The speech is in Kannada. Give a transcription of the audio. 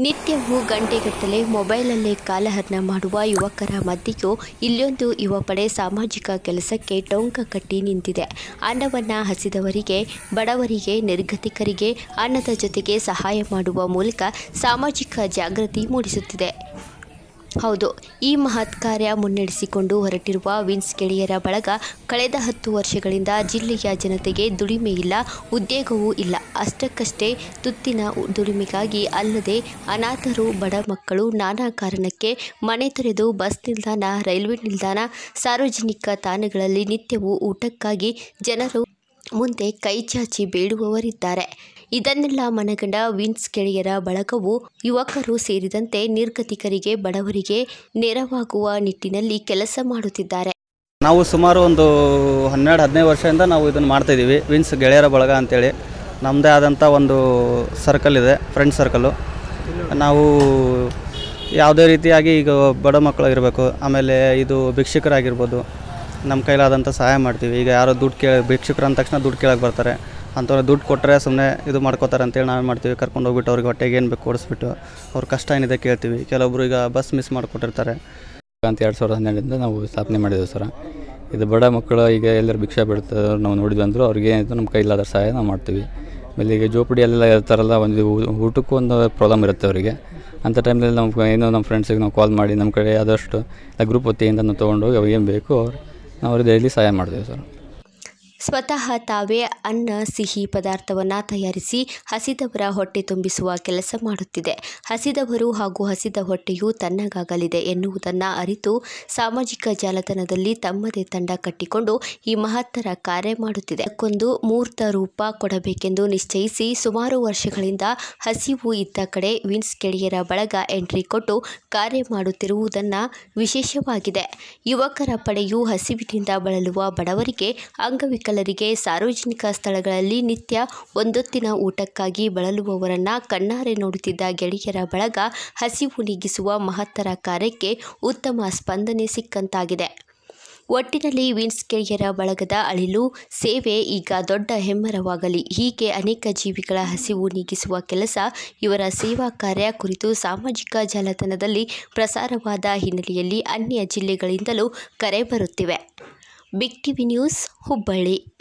ನಿತ್ಯವೂ ಗಂಟೆಗಟ್ಟಲೆ ಮೊಬೈಲಲ್ಲೇ ಕಾಲಹರಣ ಮಾಡುವ ಯುವಕರ ಮಧ್ಯೆಯೂ ಇಲ್ಲೊಂದು ಯುವ ಪಡೆ ಸಾಮಾಜಿಕ ಕೆಲಸಕ್ಕೆ ಟೊಂಕ ಕಟ್ಟಿ ನಿಂತಿದೆ ಅನ್ನವನ್ನ ಹಸಿದವರಿಗೆ ಬಡವರಿಗೆ ನಿರ್ಗತಿಕರಿಗೆ ಅನ್ನದ ಜೊತೆಗೆ ಸಹಾಯ ಮಾಡುವ ಮೂಲಕ ಸಾಮಾಜಿಕ ಜಾಗೃತಿ ಮೂಡಿಸುತ್ತಿದೆ ಹೌದು ಈ ಮಹತ್ ಕಾರ್ಯ ಮುನ್ನಡೆಸಿಕೊಂಡು ಹೊರಟಿರುವ ವಿನ್ಸ್ ಗೆಳೆಯರ ಬಳಗ ಕಳೆದ ಹತ್ತು ವರ್ಷಗಳಿಂದ ಜಿಲ್ಲೆಯ ಜನತೆಗೆ ದುಡಿಮೆ ಇಲ್ಲ ಉದ್ಯೋಗವೂ ಇಲ್ಲ ಅಷ್ಟಕ್ಕಷ್ಟೇ ತುತ್ತಿನ ದುಡಿಮೆಗಾಗಿ ಅಲ್ಲದೆ ಅನಾಥರು ಬಡ ಮಕ್ಕಳು ನಾನಾ ಕಾರಣಕ್ಕೆ ಮನೆ ತೊರೆದು ಬಸ್ ನಿಲ್ದಾಣ ರೈಲ್ವೆ ನಿಲ್ದಾಣ ಸಾರ್ವಜನಿಕ ತಾಣಗಳಲ್ಲಿ ನಿತ್ಯವೂ ಊಟಕ್ಕಾಗಿ ಜನರು ಮುಂದೆ ಕೈಚಾಚಿ ಬೇಡುವವರಿದ್ದಾರೆ ಇದನ್ನೆಲ್ಲ ಮನಗಂಡ ವಿನ್ಸ್ ಗೆಳೆಯರ ಬಳಗವು ಯುವಕರು ಸೇರಿದಂತೆ ನಿರ್ಗತಿಕರಿಗೆ ಬಡವರಿಗೆ ನೆರವಾಗುವ ನಿಟ್ಟಿನಲ್ಲಿ ಕೆಲಸ ಮಾಡುತ್ತಿದ್ದಾರೆ ನಾವು ಸುಮಾರು ಒಂದು ಹನ್ನೆರಡು ಹದಿನೈದು ವರ್ಷದಿಂದ ನಾವು ಇದನ್ನು ಮಾಡ್ತಾಯಿದ್ದೀವಿ ವಿನ್ಸ್ ಗೆಳೆಯರ ಬಳಗ ಅಂತೇಳಿ ನಮ್ಮದೇ ಆದಂಥ ಒಂದು ಸರ್ಕಲ್ ಇದೆ ಫ್ರೆಂಡ್ ಸರ್ಕಲ್ಲು ನಾವು ಯಾವುದೇ ರೀತಿಯಾಗಿ ಈಗ ಬಡ ಮಕ್ಕಳು ಇರಬೇಕು ಆಮೇಲೆ ಇದು ಭಿಕ್ಷುಕರಾಗಿರ್ಬೋದು ನಮ್ಮ ಕೈಲಾದಂಥ ಸಹಾಯ ಮಾಡ್ತೀವಿ ಈಗ ಯಾರೋ ದುಡ್ಡು ಕೇ ಭಿಕ್ಷುಕರು ಅಂದ ತಕ್ಷಣ ದುಡ್ಡು ಕೇಳಕ್ಕೆ ಬರ್ತಾರೆ ಅಂಥವ್ರು ದುಡ್ಡು ಕೊಟ್ಟರೆ ಸುಮ್ಮನೆ ಇದು ಮಾಡ್ಕೋತಾರೆ ಅಂತೇಳಿ ನಾವೇನು ಮಾಡ್ತೀವಿ ಕರ್ಕೊಂಡು ಹೋಗ್ಬಿಟ್ಟು ಅವ್ರಿಗೆ ಹೊಟ್ಟೆಗೆ ಏನು ಬೇಕು ಕೊಡಿಸ್ಬಿಟ್ಟು ಅವ್ರ ಕಷ್ಟ ಏನಿದೆ ಕೇಳ್ತೀವಿ ಕೆಲವೊಬ್ರು ಈಗ ಬಸ್ ಮಿಸ್ ಮಾಡಿಕೊಟ್ಟಿರ್ತಾರೆ ಅಂತ ಎರಡು ಸಾವಿರದ ಹನ್ನೆರಡರಿಂದ ನಾವು ಸ್ಥಾಪನೆ ಮಾಡಿದ್ದೇವೆ ಸರ ಇದು ಬಡ ಮಕ್ಕಳು ಈಗ ಎಲ್ಲರೂ ಭಿಕ್ಷಾ ಬಿಡ್ತಾರೆ ನಾವು ನೋಡಿದ್ವಿ ಅಂದರು ಅವ್ರಿಗೆ ಏನಿತ್ತು ನಮ್ಮ ಕೈಲಾದ ಸಹಾಯ ನಾವು ಮಾಡ್ತೀವಿ ಆಮೇಲೆ ಈಗ ಜೋಪಡಿಯಲ್ಲೆಲ್ಲ ಇರ್ತಾರಲ್ಲ ಒಂದು ಊ- ಊಟಕ್ಕೂ ಒಂದು ಪ್ರಾಬ್ಲಮ್ ಇರುತ್ತೆ ಅವರಿಗೆ ಅಂಥ ಟೈಮ್ನಲ್ಲಿ ನಾವು ಏನೋ ನಮ್ಮ ಫ್ರೆಂಡ್ಸಿಗೆ ನಾವು ಕಾಲ್ ಮಾಡಿ ನಮ್ಮ ಕಡೆ ಆದಷ್ಟು ಗ್ರೂಪ್ ವತಿಯಿಂದ ನಾವು ತೊಗೊಂಡೋಗಿ ಅವು ಏನು ಬೇಕು ಅವ್ರು ನಾವು ಅವ್ರಿಗೆ ಡೈಲಿ ಸಹಾಯ ಮಾಡ್ತೀವಿ ಸರ್ ಸ್ವತಃ ತಾವೇ ಅನ್ನ ಸಿಹಿ ಪದಾರ್ಥವನ್ನು ತಯಾರಿಸಿ ಹಸಿದವರ ಹೊಟ್ಟೆ ತುಂಬಿಸುವ ಕೆಲಸ ಮಾಡುತ್ತಿದೆ ಹಸಿದವರು ಹಾಗೂ ಹಸಿದ ಹೊಟ್ಟೆಯು ತನ್ನಗಾಗಲಿದೆ ಎನ್ನುವುದನ್ನು ಅರಿತು ಸಾಮಾಜಿಕ ಜಾಲತಾಣದಲ್ಲಿ ತಮ್ಮದೇ ತಂಡ ಕಟ್ಟಿಕೊಂಡು ಈ ಮಹತ್ತರ ಕಾರ್ಯ ಮಾಡುತ್ತಿದೆ ಅದಕ್ಕೊಂದು ಮೂರ್ತ ರೂಪ ಕೊಡಬೇಕೆಂದು ನಿಶ್ಚಯಿಸಿ ಸುಮಾರು ವರ್ಷಗಳಿಂದ ಹಸಿವು ಇದ್ದ ಕಡೆ ವಿನ್ಸ್ ಗೆಳೆಯರ ಬಳಗ ಎಂಟ್ರಿ ಕೊಟ್ಟು ಕಾರ್ಯ ಮಾಡುತ್ತಿರುವುದನ್ನು ವಿಶೇಷವಾಗಿದೆ ಯುವಕರ ಪಡೆಯು ಹಸಿವಿನಿಂದ ಬಳಲುವ ಬಡವರಿಗೆ ಅಂಗವಿಕಲರಿಗೆ ಸಾರ್ವಜನಿಕ ಸ್ಥಳಗಳಲ್ಲಿ ನಿತ್ಯ ಒಂದೊತ್ತಿನ ಊಟಕ್ಕಾಗಿ ಬಳಲುವವರನ್ನ ಕಣ್ಣಾರೆ ನೋಡುತ್ತಿದ್ದ ಗೆಳೆಯರ ಬಳಗ ಹಸಿವು ನೀಗಿಸುವ ಮಹತ್ತರ ಕಾರ್ಯಕ್ಕೆ ಉತ್ತಮ ಸ್ಪಂದನೆ ಸಿಕ್ಕಂತಾಗಿದೆ ಒಟ್ಟಿನಲ್ಲಿ ವಿನ್ಸ್ ಗೆಳೆಯರ ಬಳಗದ ಅಳಿಲು ಸೇವೆ ಈಗ ದೊಡ್ಡ ಹೆಮ್ಮರವಾಗಲಿ ಹೀಗೆ ಅನೇಕ ಜೀವಿಗಳ ಹಸಿವು ನೀಗಿಸುವ ಕೆಲಸ ಇವರ ಸೇವಾ ಕಾರ್ಯ ಕುರಿತು ಸಾಮಾಜಿಕ ಜಾಲತಾಣದಲ್ಲಿ ಪ್ರಸಾರವಾದ ಹಿನ್ನೆಲೆಯಲ್ಲಿ ಅನ್ಯ ಜಿಲ್ಲೆಗಳಿಂದಲೂ ಕರೆ ಬರುತ್ತಿವೆ ಬಿಗ್ ಟಿವಿ ನ್ಯೂಸ್ ಹುಬ್ಬಳ್ಳಿ